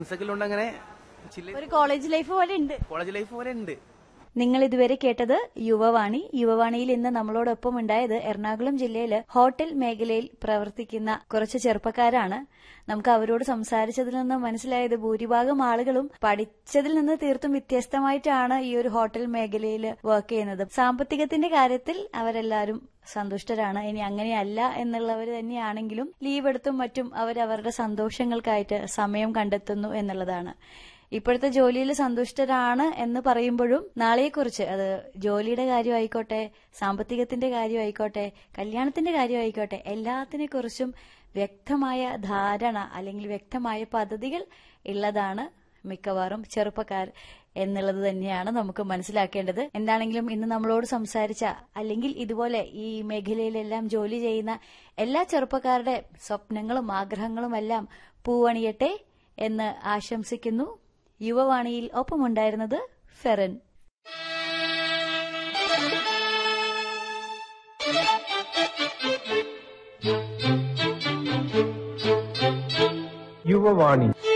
ഫ്രണ്ട്സൊക്കെ അങ്ങനെ ചില്ല ഒരു കോളേജ് ലൈഫ് പോലെ ഉണ്ട് കോളേജ് ലൈഫ് പോലെ ഉണ്ട് നിങ്ങൾ ഇതുവരെ കേട്ടത് യുവവാണി യുവവാണിയിൽ ഇന്ന് നമ്മളോടൊപ്പം ഉണ്ടായത് എറണാകുളം ജില്ലയില് ഹോട്ടൽ മേഖലയിൽ പ്രവർത്തിക്കുന്ന കുറച്ച് ചെറുപ്പക്കാരാണ് നമുക്ക് അവരോട് സംസാരിച്ചതിൽ നിന്ന് മനസ്സിലായത് ഭൂരിഭാഗം ആളുകളും പഠിച്ചതിൽ നിന്ന് തീർത്തും വ്യത്യസ്തമായിട്ടാണ് ഈ ഒരു ഹോട്ടൽ മേഖലയിൽ വർക്ക് ചെയ്യുന്നത് സാമ്പത്തികത്തിന്റെ കാര്യത്തിൽ അവരെല്ലാവരും സന്തുഷ്ടരാണ് ഇനി അങ്ങനെയല്ല എന്നുള്ളവർ തന്നെയാണെങ്കിലും ലീവ് എടുത്തും മറ്റും അവരവരുടെ സന്തോഷങ്ങൾക്കായിട്ട് സമയം കണ്ടെത്തുന്നു എന്നുള്ളതാണ് ഇപ്പോഴത്തെ ജോലിയിൽ സന്തുഷ്ടരാണ് എന്ന് പറയുമ്പോഴും നാളെയെക്കുറിച്ച് അത് ജോലിയുടെ കാര്യമായിക്കോട്ടെ സാമ്പത്തികത്തിന്റെ കാര്യമായിക്കോട്ടെ കല്യാണത്തിന്റെ കാര്യമായിക്കോട്ടെ എല്ലാത്തിനെ കുറിച്ചും വ്യക്തമായ ധാരണ അല്ലെങ്കിൽ വ്യക്തമായ പദ്ധതികൾ ഉള്ളതാണ് മിക്കവാറും ചെറുപ്പക്കാർ എന്നുള്ളത് തന്നെയാണ് നമുക്ക് മനസ്സിലാക്കേണ്ടത് എന്താണെങ്കിലും ഇന്ന് നമ്മളോട് സംസാരിച്ച അല്ലെങ്കിൽ ഇതുപോലെ ഈ മേഖലയിലെല്ലാം ജോലി ചെയ്യുന്ന എല്ലാ ചെറുപ്പക്കാരുടെ സ്വപ്നങ്ങളും ആഗ്രഹങ്ങളും എല്ലാം പൂവണിയട്ടെ എന്ന് ആശംസിക്കുന്നു യുവവാണിയിൽ ഒപ്പമുണ്ടായിരുന്നത് ഫെറൻ യുവവാണി